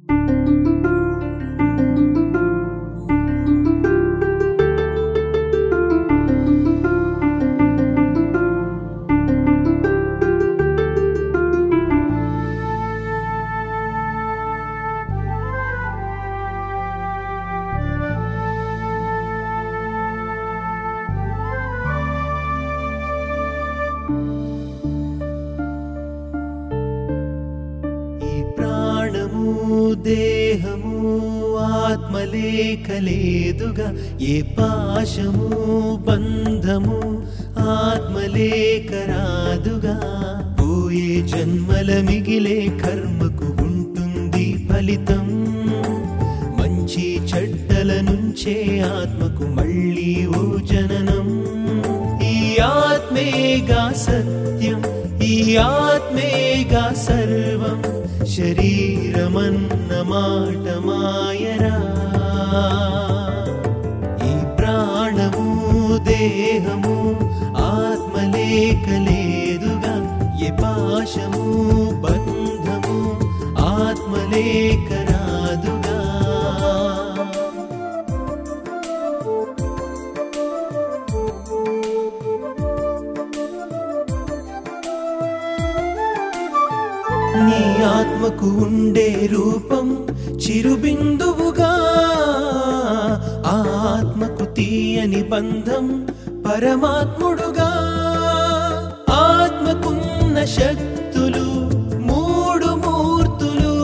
ఈ ప్రాణము దేహము ఆత్మలేఖలేదుగా ఏ పాశము బంధము ఆత్మలేఖరాదుగా పోయే జన్మల మిగిలే కర్మకు ఉంటుంది ఫలితం మంచి చెడ్డల నుంచే ఆత్మకు మళ్ళీ ఓ జననం ఈ ఆత్మేగా సత్యం ఈ ఆత్మేగా సర్వం శరీరమన్న మాట మాయరా ఈ ప్రాణము దేహము ఆత్మలేఖలేదుగా ఏ పాశము బంధము ఆత్మలేఖరాదుగా నీ ఆత్మకు ఉండే రూపం చిరుబిందువుగా ఆ ఆత్మకు తీయని బంధం పరమాత్ముడుగా ఆత్మకున్న శక్తులు మూడు మూర్తులు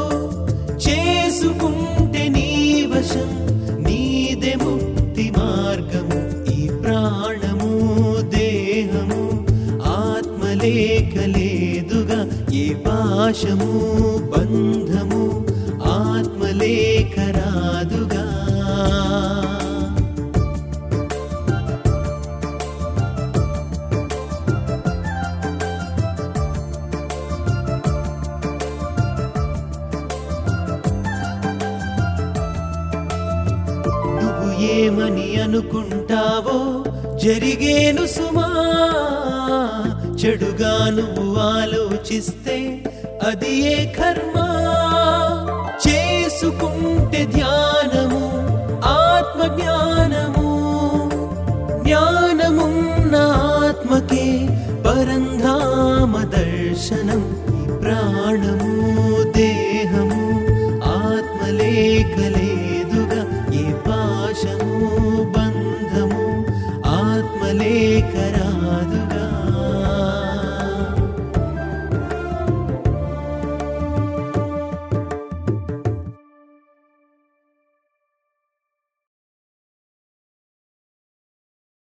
చేసుకుంటే నీ వశం నీదే ముక్తి మార్గము ఈ ప్రాణము దేహము ఆత్మలేఖలేదుగా ఏ పాశము బంధము ఆత్మలేఖరాదుగా నువ్వు ఏమని అనుకుంటావో జరిగేను సుమా చెడుగా నువ్వు ఆలోచిస్తే అది ఏ కర్మ చేసుకుంటే ధ్యానము ఆత్మ జ్ఞానము జ్ఞానమున్న ఆత్మకే పరంధామ దర్శనం ఈ ప్రాణము దేహము ఆత్మలేఖలే